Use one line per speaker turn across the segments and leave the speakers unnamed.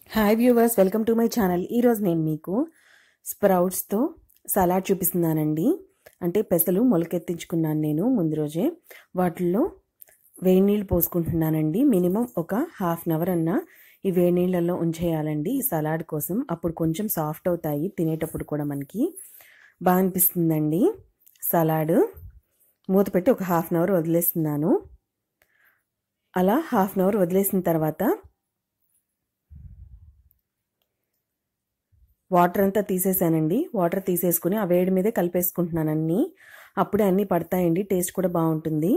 hi viewers welcome to my channel ఈరోజు నేను మీకు స్ప్రౌట్స్తో సలాడ్ చూపిస్తున్నానండి అంటే పెసలు మొలకెత్తించుకున్నాను నేను ముందు రోజే వాటిల్లో వేడి నీళ్ళు పోసుకుంటున్నానండి మినిమం ఒక హాఫ్ అన్ అవర్ అన్న ఈ వేడి నీళ్ళల్లో ఉంచేయాలండి ఈ సలాడ్ కోసం అప్పుడు కొంచెం సాఫ్ట్ అవుతాయి తినేటప్పుడు కూడా మనకి బాగా అనిపిస్తుందండి సలాడ్ మూత పెట్టి ఒక హాఫ్ అన్ అవర్ వదిలేస్తున్నాను అలా హాఫ్ అన్ అవర్ వదిలేసిన తర్వాత వాటర్ అంతా తీసేసానండి వాటర్ తీసేసుకుని ఆ వేడి మీదే కలిపేసుకుంటున్నాను అన్నీ అప్పుడే అన్నీ పడతాయండి టేస్ట్ కూడా బాగుంటుంది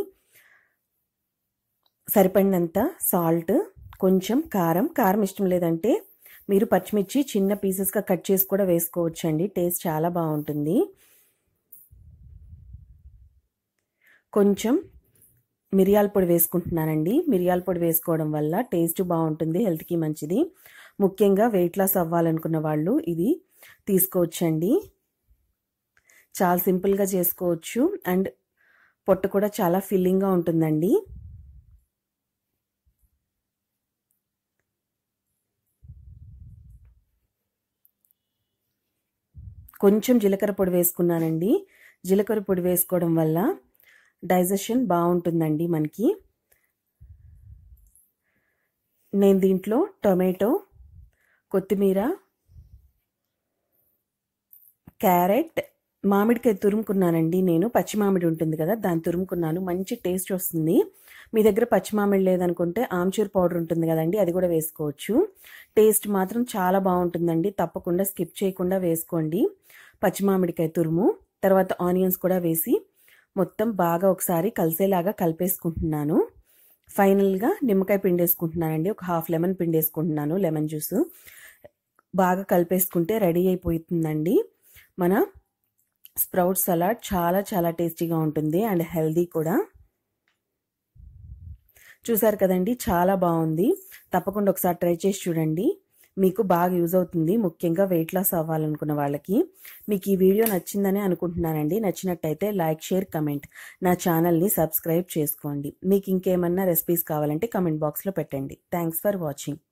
సరిపడినంత సాల్ట్ కొంచెం కారం కారం ఇష్టం లేదంటే మీరు పచ్చిమిర్చి చిన్న పీసెస్గా కట్ చేసి కూడా వేసుకోవచ్చండి టేస్ట్ చాలా బాగుంటుంది కొంచెం మిరియాల పొడి వేసుకుంటున్నానండి మిరియాల పొడి వేసుకోవడం వల్ల టేస్ట్ బాగుంటుంది హెల్త్కి మంచిది ముఖ్యంగా వెయిట్ లాస్ అవ్వాలనుకున్న వాళ్ళు ఇది తీసుకోవచ్చండి చాలా సింపుల్గా చేసుకోవచ్చు అండ్ పొట్ట కూడా చాలా ఫిల్లింగ్గా ఉంటుందండి కొంచెం జీలకర్ర పొడి వేసుకున్నానండి జీలకర్ర పొడి వేసుకోవడం వల్ల డైజెషన్ బాగుంటుందండి మనకి నేను దీంట్లో టొమాటో కొత్తిమీర క్యారెట్ మామిడికాయ తురుముకున్నానండి నేను పచ్చి మామిడి ఉంటుంది కదా దాన్ని తురుముకున్నాను మంచి టేస్ట్ వస్తుంది మీ దగ్గర పచ్చి మామిడి లేదనుకుంటే ఆమ్చూర్ పౌడర్ ఉంటుంది కదండి అది కూడా వేసుకోవచ్చు టేస్ట్ మాత్రం చాలా బాగుంటుందండి తప్పకుండా స్కిప్ చేయకుండా వేసుకోండి పచ్చి మామిడికాయ తురుము తర్వాత ఆనియన్స్ కూడా వేసి మొత్తం బాగా ఒకసారి కలిసేలాగా కలిపేసుకుంటున్నాను ఫైనల్గా నిమ్మకాయ పిండేసుకుంటున్నానండి ఒక హాఫ్ లెమన్ పిండేసుకుంటున్నాను లెమన్ జ్యూస్ బాగా కలిపేసుకుంటే రెడీ అయిపోతుందండి మన స్ప్రౌట్ సలాడ్ చాలా చాలా టేస్టీగా ఉంటుంది అండ్ హెల్దీ కూడా చూసారు కదండి చాలా బాగుంది తప్పకుండా ఒకసారి ట్రై చేసి చూడండి మీకు బాగా యూజ్ అవుతుంది ముఖ్యంగా వెయిట్ లాస్ అవ్వాలనుకున్న వాళ్ళకి మీకు ఈ వీడియో నచ్చిందని అనుకుంటున్నానండి నచ్చినట్టయితే లైక్ షేర్ కమెంట్ నా ఛానల్ని సబ్స్క్రైబ్ చేసుకోండి మీకు ఇంకేమన్నా రెసిపీస్ కావాలంటే కమెంట్ బాక్స్లో పెట్టండి థ్యాంక్స్ ఫర్ వాచింగ్